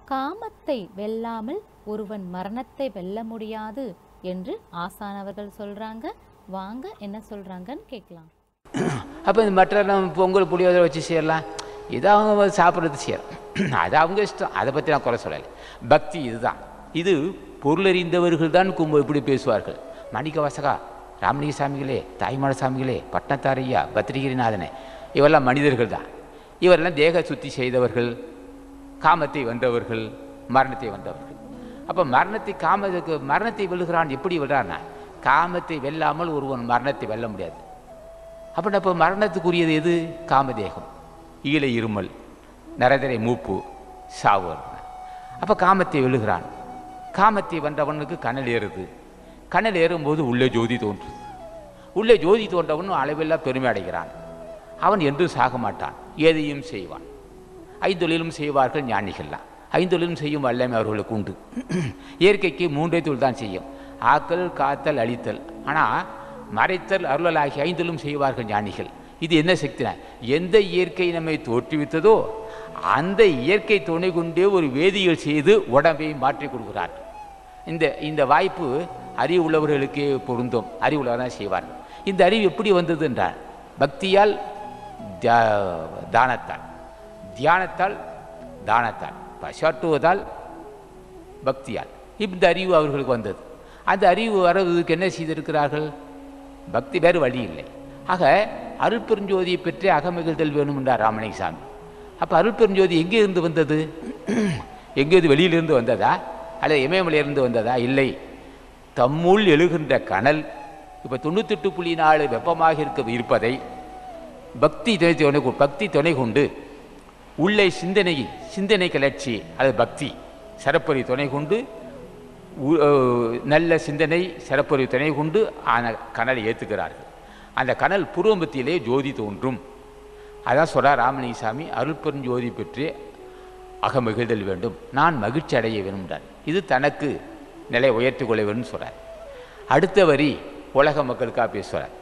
காமத்தை வெல்லாமல் ஒருவன் மரணத்தை வெல்ல முடியாது என்று ஆசானவர்கள் சொல்றாங்க வாங்க என்ன சொல்றாங்கன்னு கேட்கலாம் அப்போ இந்த மற்ற நம்ம பொங்கல் புளியோதரை வச்சு செய்யலாம் இதை அவங்க சாப்பிட்றது செய்யலாம் அது அவங்க இஷ்டம் அதை பற்றி நான் குறை சொல்லலை பக்தி இதுதான் இது பொருளறிந்தவர்கள் தான் கும்ப இப்படி பேசுவார்கள் மணிக்க வாசகா ராமலிங்க சாமிகளே தாய்மாட சாமிகளே பட்னத்தாரையா பத்ரிகிரிநாதனே இவரெல்லாம் மனிதர்கள் தான் இவரெல்லாம் தேக சுத்தி செய்தவர்கள் காமத்தை வென்றவர்கள் மரணத்தை வென்றவர்கள் அப்போ மரணத்தை காமத்துக்கு மரணத்தை வெல்லுகிறான் எப்படி வெல்றான்னா காமத்தை வெல்லாமல் ஒருவன் மரணத்தை வெல்ல முடியாது அப்போ இப்போ மரணத்துக்குரியது எது காமதேகம் ஈழ இருமல் நரதரை மூப்பு சாவு அப்போ காமத்தை வெல்லுகிறான் காமத்தை வென்றவனுக்கு கனல் ஏறுது கனல் ஏறும்போது உள்ளே ஜோதி தோன்றுது உள்ளே ஜோதி தோன்றவனும் அளவில்லா பெருமை அடைகிறான் அவன் என்றும் சாக மாட்டான் எதையும் செய்வான் ஐந்தொழிலும் செய்வார்கள் ஞானிகள்லாம் ஐந்தொழிலும் செய்யும் வல்லமை அவர்களுக்கு உண்டு இயற்கைக்கு மூன்றே தொழில் தான் செய்யும் ஆக்கல் காத்தல் அழித்தல் ஆனால் மறைத்தல் அருளல் ஆகிய ஐந்தொழிலும் செய்வார்கள் ஞானிகள் இது என்ன சக்தினா எந்த இயற்கை நம்மை தோற்றுவித்ததோ அந்த இயற்கை துணை கொண்டே ஒரு வேதியியல் செய்து உடம்பை மாற்றி கொடுக்கிறார் இந்த இந்த வாய்ப்பு அறிவு உள்ளவர்களுக்கே பொருந்தும் அறிவு உள்ளவர் தான் செய்வார்கள் இந்த அறிவு எப்படி வந்தது என்றால் பக்தியால் தியா- தானத்தால் தியானத்தால் தானத்தால் பசாட்டுவதால் பக்தியால் இந்த அறிவு அவர்களுக்கு வந்தது அந்த அறிவு வர்றதுக்கு என்ன செய்திருக்கிறார்கள் பக்தி வேறு வழி இல்லை ஆக அருட்பெருஞ்சோதியை பற்றி அகமகிழ்தல் வேணும் என்றார் ராமலிங்க சாமி அப்போ அருட்பெருஞ்சோதி எங்கே இருந்து வந்தது எங்கேருந்து வெளியிலிருந்து வந்ததா அல்லது இமயமலையிலிருந்து வந்ததா இல்லை தம்முள் எழுகின்ற கனல் இப்போ தொண்ணூத்தெட்டு புள்ளி நாலு வெப்பமாக இருக்க இருப்பதை பக்தி துணை துணை கொ- பக்தி துணை கொண்டு உள்ளே சிந்தனை சிந்தனை கிளர்ச்சி அது பக்தி சிறப்பறி துணை கொண்டு உ- அஹ் நல்ல சிந்தனை சிறப்பறி துணை கொண்டு ஆன கனலை ஏற்றுக்கிறார்கள் அந்த கனல் பூர்வமத்தியிலே ஜோதி தோன்றும் அதான் சொல்றார் ராமலிங்கசாமி அருள்பெரும் ஜோதி பெற்று அகமகிழ்தல் வேண்டும் நான் மகிழ்ச்சி அடைய வேணும்ன்றார் இது தனக்கு நிலை உயர்த்தி கொள்ள வேண்டும் சொல்றார் அடுத்த வரி உலக மக்களுக்காக பேசுகிறார்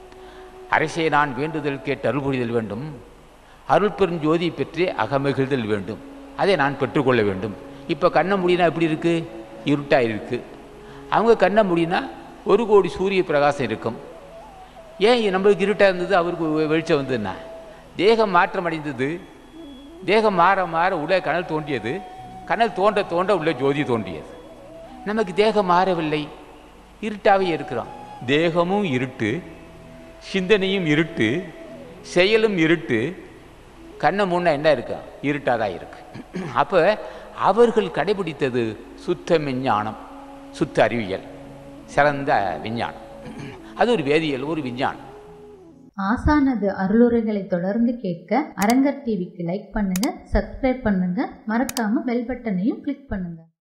அரசே நான் வேண்டுதல் கேட்டு அருள் புரிதல் வேண்டும் அருள் பெரும் ஜோதி பெற்று அகமகிழ்தல் வேண்டும் அதை நான் பெற்றுக்கொள்ள வேண்டும் இப்போ கண்ணை முடினா எப்படி இருக்கு இருட்டாக இருக்கு அவங்க கண்ணை முடினா ஒரு கோடி சூரிய பிரகாசம் இருக்கும் ஏன் நம்மளுக்கு இருட்டாக இருந்தது அவருக்கு வெ- வெளிச்சம் வந்ததுன்னா தேகம் மாற்றம் அடைந்தது தேகம் மாற மாற உள்ளே கனல் தோன்றியது கனல் தோன்ற தோன்ற உள்ளே ஜோதி தோன்றியது நமக்கு தேகம் மாறவில்லை இருட்டாகவே இருக்கிறோம் தேகமும் இருட்டு சிந்தனையும் இருட்டு செயலும் இருட்டு கண்ணை முன்ன என்ன இருக்கு இருட்டாக தான் இருக்கு அப்போ அவர்கள் கடைபிடித்தது சுத்த விஞ்ஞானம் சுத்த அறிவியல் சிறந்த விஞ்ஞானம் அது ஒரு வேதியியல் ஒரு விஞ்ஞானம் ஆசானது அருளுரைகளை தொடர்ந்து கேட்க அரங்கர் டிவிக்கு லைக் பண்ணுங்க சப்ஸ்கிரைப் பண்ணுங்க மறக்காம பெல் பட்டனையும் கிளிக் பண்ணுங்க